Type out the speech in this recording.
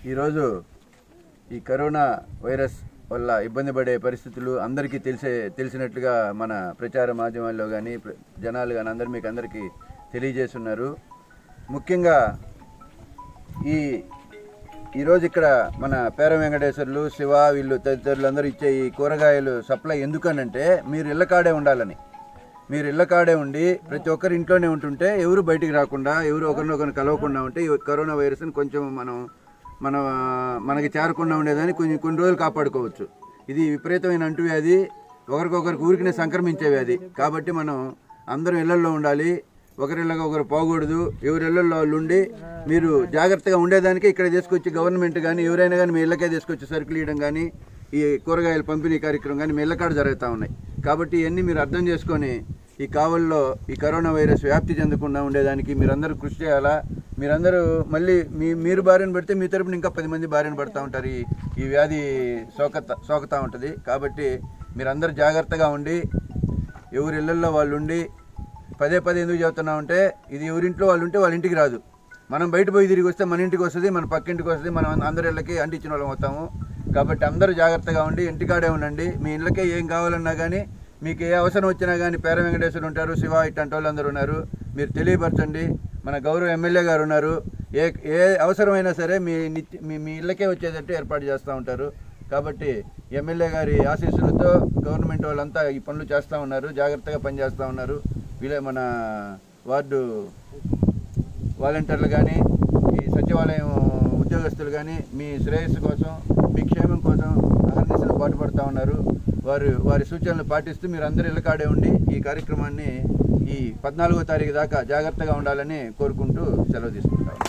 ఈరోజు ఈ corona virus వల్ల ఇబ్బంది పడే పరిస్థితులు అందరికీ తెలిసే తెలిసినట్లుగా మన ప్రచార మాధ్యమాల్లో కానీ జనాలు కానీ అందరు మీకు అందరికీ తెలియజేస్తున్నారు ముఖ్యంగా ఈ ఈరోజు ఇక్కడ మన పేర వెంకటేశ్వర్లు శివ వీళ్ళు తదితరులు అందరూ ఇచ్చే ఈ కూరగాయలు సప్లై ఎందుకనంటే మీరు ఇళ్ళ కాడే ఉండాలని మీరు ఇళ్ళ కాడే ఉండి ప్రతి ఒక్కరు ఇంట్లోనే ఉంటుంటే ఎవరు బయటికి రాకుండా ఎవరు ఒకరినొకరిని కలవకుండా ఉంటే ఈ కరోనా వైరస్ని కొంచెం మనం మన మనకి చేరకుండా ఉండేదాన్ని కొంచెం కొన్ని రోజులు కాపాడుకోవచ్చు ఇది విపరీతమైన అంటువ్యాధి ఒకరికొకరికి ఊరికినే సంక్రమించే వ్యాధి కాబట్టి మనం అందరం ఇళ్లలో ఉండాలి ఒకరిళ్ళగా ఒకరు పోకూడదు ఎవరి ఇళ్లలో వాళ్ళు ఉండి మీరు జాగ్రత్తగా ఉండేదానికి ఇక్కడ తీసుకొచ్చి గవర్నమెంట్ కానీ ఎవరైనా కానీ మీ ఇళ్ళకే తీసుకొచ్చి సరుకులు ఇవ్వడం కానీ ఈ కూరగాయల పంపిణీ కార్యక్రమం కానీ మీ ఇళ్ళకాడ జరుగుతూ ఉన్నాయి కాబట్టి ఇవన్నీ మీరు అర్థం చేసుకొని ఈ కావల్లో ఈ కరోనా వైరస్ వ్యాప్తి చెందకుండా ఉండేదానికి మీరందరూ కృషి చేయాలా మీరందరూ మళ్ళీ మీ మీరు బారిన పడితే మీ తరపున ఇంకా పది మంది బారిన పడుతూ ఉంటారు ఈ ఈ వ్యాధి సోకత సోకుతూ ఉంటుంది కాబట్టి మీరందరూ జాగ్రత్తగా ఉండి ఎవరి ఇళ్ళల్లో వాళ్ళు ఉండి పదే పదే ఎందుకు చెబుతున్నామంటే ఇది ఎవరింట్లో వాళ్ళు ఉంటే వాళ్ళ ఇంటికి రాదు మనం బయట పోయి తిరిగి వస్తే మన ఇంటికి వస్తుంది మన పక్కింటికి వస్తుంది మనం అందరి ఇళ్ళకి అంటించిన వాళ్ళం అవుతాము కాబట్టి అందరూ జాగ్రత్తగా ఉండి ఇంటికాడే ఉండండి మీ ఇళ్ళకే ఏం కావాలన్నా కానీ మీకు ఏ అవసరం వచ్చినా కానీ పేర వెంకటేశ్వరు ఉంటారు శివ ఇట్లాంటి వాళ్ళు అందరూ ఉన్నారు మీరు తెలియపరచండి మన గౌరవ ఎమ్మెల్యే గారు ఉన్నారు ఏ ఏ అవసరమైనా సరే మీ నిత్య మీ మీ ఇళ్ళకే వచ్చేటట్టు ఏర్పాటు చేస్తూ ఉంటారు కాబట్టి ఎమ్మెల్యే గారి ఆశీస్సులతో గవర్నమెంట్ వాళ్ళంతా ఈ పనులు చేస్తూ ఉన్నారు జాగ్రత్తగా పనిచేస్తూ ఉన్నారు వీళ్ళే మన వార్డు వాలంటీర్లు కానీ ఈ సచివాలయం ఉద్యోగస్తులు కానీ మీ శ్రేయస్సు కోసం మీ క్షేమం కోసం అహర్నిశలు పాటుపడుతూ ఉన్నారు వారు వారి సూచనలు పాటిస్తూ మీరు అందరు ఇళ్ళకాడే ఉండి ఈ కార్యక్రమాన్ని ఈ పద్నాలుగో తారీఖు దాకా జాగ్రత్తగా ఉండాలని కోరుకుంటూ సెలవు తీసుకుంటాం